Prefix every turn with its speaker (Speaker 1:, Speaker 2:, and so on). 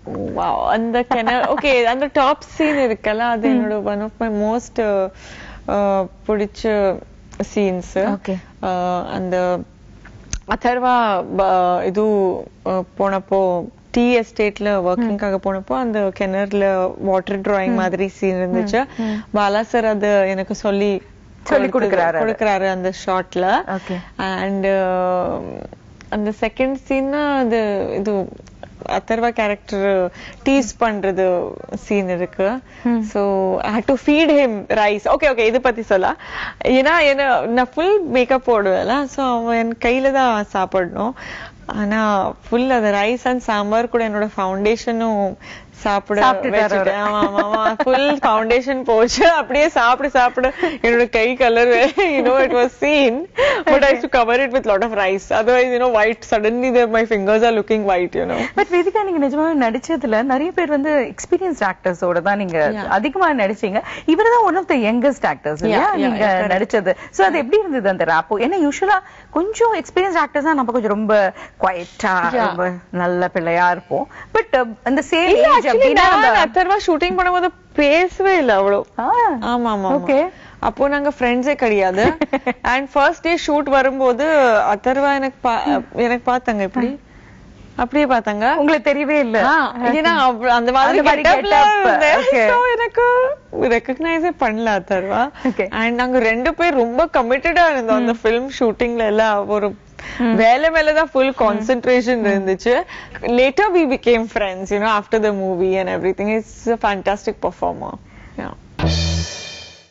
Speaker 1: wow அந்த கிணறு okay அந்த டாப் சீன் இருக்குல்ல அது என்னோட ஒன் ஆஃப் மை மோஸ்ட் பிடிச்ச சீன்ஸ்
Speaker 2: Okay.
Speaker 1: அந்த ಅಥರ್ವಾ ಬ- ಇದು ಆ, போனப்போ டீ எஸ்டேட்ல ஒர்க்கிங்காக போனப்போ அந்த கிணறுல வாட்டர் டிராயிங் மாதிரி சீன் இருந்துச்சு பாலா சார் அது எனக்கு சொல்லி
Speaker 2: சொல்லி கொடுக்கறாரு அது.
Speaker 1: கொடுக்கறாரு அந்த ஷாட்ல
Speaker 2: Okay.
Speaker 1: அண்ட் அந்த செகண்ட் சீன் அது இது அதர்வா கேரக்டர் டீஸ் பண்றது சீன் இருக்கு so I hate to feed him rice okay okay இது பத்தி சொல்ல ஏன்னா என்ன நான் ஃபுல் மேக்கப் போடுவேன்ல சோ அவன் என் கையில தான் சாப்பிடணும் ஆனா ஃபுல் அது ரைஸ் அண்ட் சாம்பார் கூட என்னோட ஃபவுண்டேஷனும் சாப்பிட
Speaker 2: சாப்பிட்டுட்டாரு அவரு.
Speaker 1: வச்சுட்டேன். ஆமா ஆமா ஆமா ஃபுல் ஃபவுண்டேஷன் போச்சு அப்படியே சாப்பிட சாப்பிட என்னோட கை colour you know it was scene but I to cover it with lot of rice otherwise you know white suddenly my fingers are looking white you know
Speaker 2: but Vedhika நீங்க நிஜமாவே நடிச்சதுல நிறைய பேர் வந்து எக்ஸ்பீரியன்ஸ் ஆக்டர்ஸோட தான் நீங்க அதிகமா நடிச்சீங்க இவர் தான் one of the youngest actors இல்லையா
Speaker 1: Yeah, yeah,
Speaker 2: நீங்க
Speaker 1: yeah, correct.
Speaker 2: நடிச்சது சோ அது எப்படி இருந்தது அந்த ராப்போ ஏன்னா யூஸ்வலா கொஞ்சம் எக்ஸ்பீரியன்ஸ் ஆக்டர்ஸ் தான் நம்ம கொஞ்சம் ரொம்ப குவைட்டா
Speaker 1: Yeah.
Speaker 2: ரொம்ப நல்ல பிள்ளையா இருப்போம் பட் அந்த சேம்
Speaker 1: இல்ல
Speaker 2: ஏஜ்
Speaker 1: ஆக்சுவலி
Speaker 2: அப்படின்னா
Speaker 1: நான்
Speaker 2: நம்ம-
Speaker 1: அத்தர்வா ஷூட்டிங் பண்ணும்போது பேசவே இல்ல அவ்வளோ
Speaker 2: ஆ,
Speaker 1: ஆமா ஆமா
Speaker 2: Okay.
Speaker 1: அப்போ நாங்க ஃப்ரெண்ட்ஸே கிடையாது அண்ட் ஃபர்ஸ்ட் டே ஷூட் வரும்போது அத்தர்வா எனக்கு பா- எனக்கு பார்த்தாங்க இப்படி அப்படியே பார்த்தாங்க
Speaker 2: உங்களுக்கு தெரியவே இல்ல
Speaker 1: ஆ, ஏன்னா அவ- அந்த மாதிரி
Speaker 2: அந்த மாதிரி
Speaker 1: getup ல
Speaker 2: getup,
Speaker 1: இருந்தேன்.
Speaker 2: okay.
Speaker 1: So, எனக்கு ரெக்கக்னைஸே பண்ணல அத்தர்வா
Speaker 2: Okay.
Speaker 1: அண்ட் நாங்க ரெண்டு பேர் ரொம்ப கமிட்டடா இருந்தோம் அந்த ஃபிலிம் ஷூட்டிங்ல எல்லாம் ஒரு வேலை மேலதான் ஃபுல் கான்சென்ட்ரேஷன் இருந்துச்சு later we became friends you know after the movie and everything it's fantastic performer